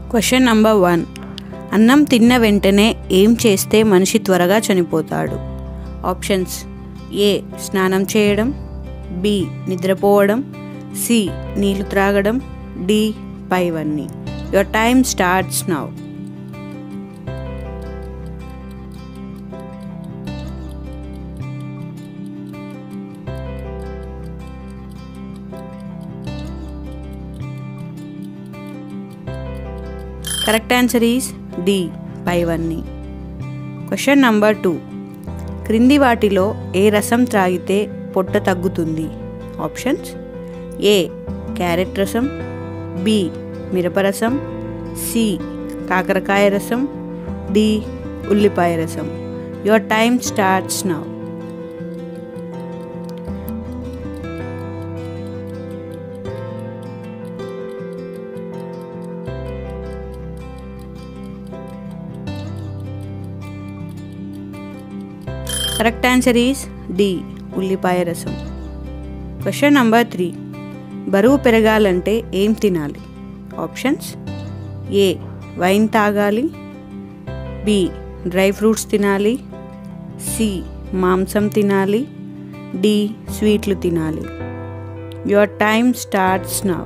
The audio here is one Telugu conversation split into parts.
క్వశ్చన్ నంబర్ వన్ అన్నం తిన్న వెంటనే ఏం చేస్తే మనిషి త్వరగా చనిపోతాడు ఆప్షన్స్ ఏ స్నానం చేయడం బి నిద్రపోవడం సి నీళ్లు త్రాగడం డి పైవన్నీ your time starts now correct answer is D పైవన్నీ క్వశ్చన్ నంబర్ టూ క్రింది వాటిలో ఏ రసం త్రాగితే పొట్ట తగ్గుతుంది ఆప్షన్స్ ఏ క్యారెట్ రసం బి మిరపరసం సి కాకరకాయ రసం డి ఉల్లిపాయ రసం your time starts now correct answer is D ఉల్లిపాయ రసం క్వశ్చన్ నంబర్ త్రీ బరువు పెరగాలంటే ఏం తినాలి ఆప్షన్స్ ఏ వైన్ తాగాలి బి డ్రై ఫ్రూట్స్ తినాలి సి మాంసం తినాలి డి స్వీట్లు తినాలి your time starts now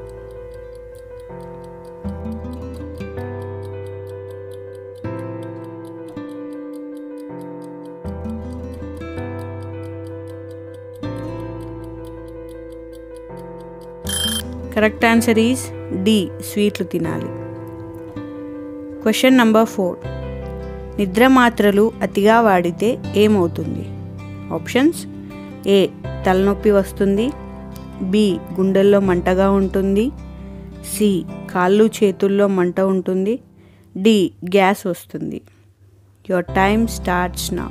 correct answer is D స్వీట్లు తినాలి క్వశ్చన్ నంబర్ ఫోర్ నిద్ర మాత్రలు అతిగా వాడితే ఏమవుతుంది ఆప్షన్స్ ఏ తలనొప్పి వస్తుంది బి గుండెల్లో మంటగా ఉంటుంది సి కాళ్ళు చేతుల్లో మంట ఉంటుంది డి గ్యాస్ వస్తుంది your time starts now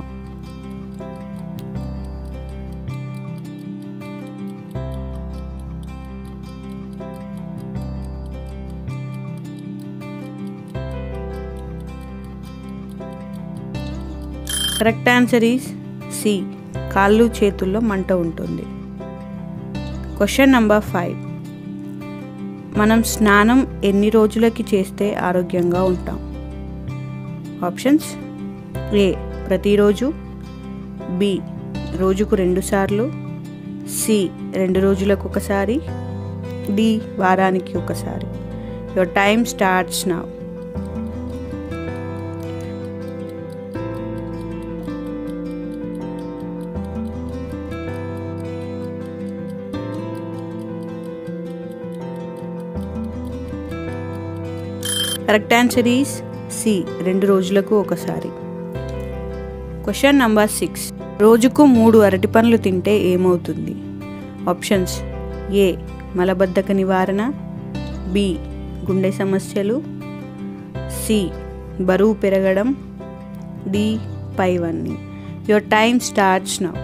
correct answer is C కాళ్ళు చేతుల్లో మంట ఉంటుంది క్వశ్చన్ నంబర్ ఫైవ్ మనం స్నానం ఎన్ని రోజులకి చేస్తే ఆరోగ్యంగా ఉంటాం ఆప్షన్స్ ఏ ప్రతిరోజు బి రోజుకు రెండు సార్లు సి రెండు రోజులకు ఒకసారి డి వారానికి ఒకసారి your time starts now correct answer is C రెండు రోజులకు ఒకసారి క్వశ్చన్ నంబర్ సిక్స్ రోజుకు మూడు అరటి పండ్లు తింటే ఏమవుతుంది ఆప్షన్స్ ఏ మలబద్ధక నివారణ బి గుండె సమస్యలు సి బరువు పెరగడం డి పైవన్నీ your time starts now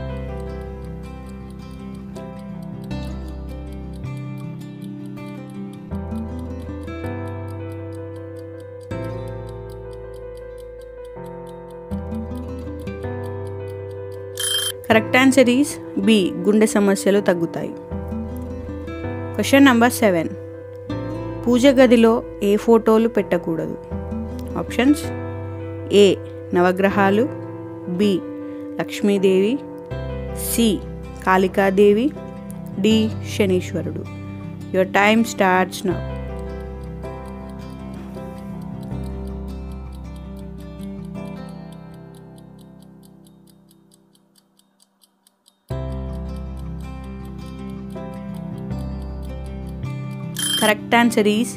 correct answer is B గుండె సమస్యలు తగ్గుతాయి క్వశ్చన్ నంబర్ సెవెన్ పూజ గదిలో ఏ ఫోటోలు పెట్టకూడదు ఆప్షన్స్ ఏ నవగ్రహాలు B Lakshmidevi C Kalikadevi D శనీశ్వరుడు your time starts now correct answer is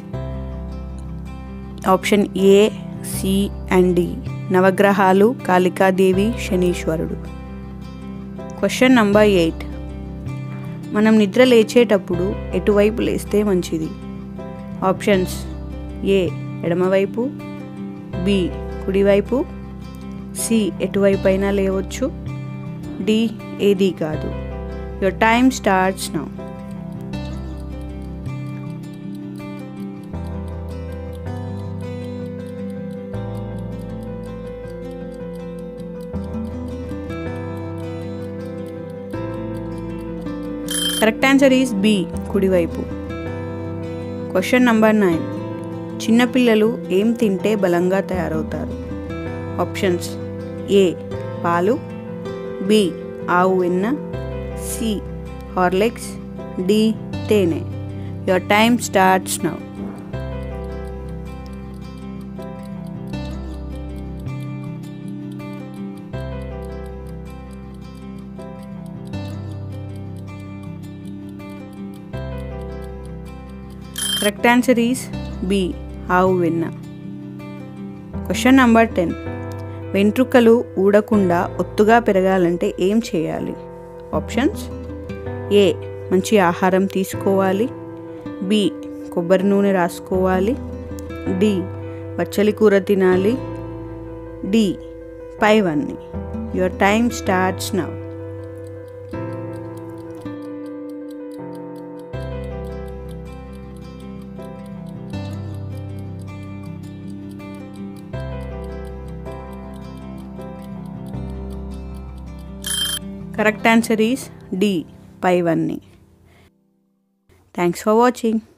option A C and D నవగ్రహాలు కాళికాదేవి శనీశ్వరుడు క్వశ్చన్ నంబర్ ఎయిట్ మనం నిద్ర లేచేటప్పుడు ఎటువైపు లేస్తే మంచిది ఆప్షన్స్ ఏ ఎడమవైపు బి కుడివైపు సి ఎటువైపు అయినా లేవచ్చు డి ఏది కాదు your time starts now correct answer is B కుడివైపు క్వశ్చన్ నంబర్ నైన్ చిన్నపిల్లలు ఏం తింటే బలంగా తయారవుతారు ఆప్షన్స్ ఏ పాలు బి ఆవు వెన్న సి హార్లిక్స్ డి తేనె your time starts now correct answer is B ఆవు వెన్న క్వశ్చన్ నంబర్ టెన్ వెంట్రుకలు ఊడకుండా ఒత్తుగా పెరగాలంటే ఏం చేయాలి ఆప్షన్స్ ఏ మంచి ఆహారం తీసుకోవాలి బి కొబ్బరి నూనె రాసుకోవాలి డి పచ్చలి కూర తినాలి డి పైవన్నీ your time starts now correct answer is D పైవన్నీ థ్యాంక్స్ ఫర్ వాచింగ్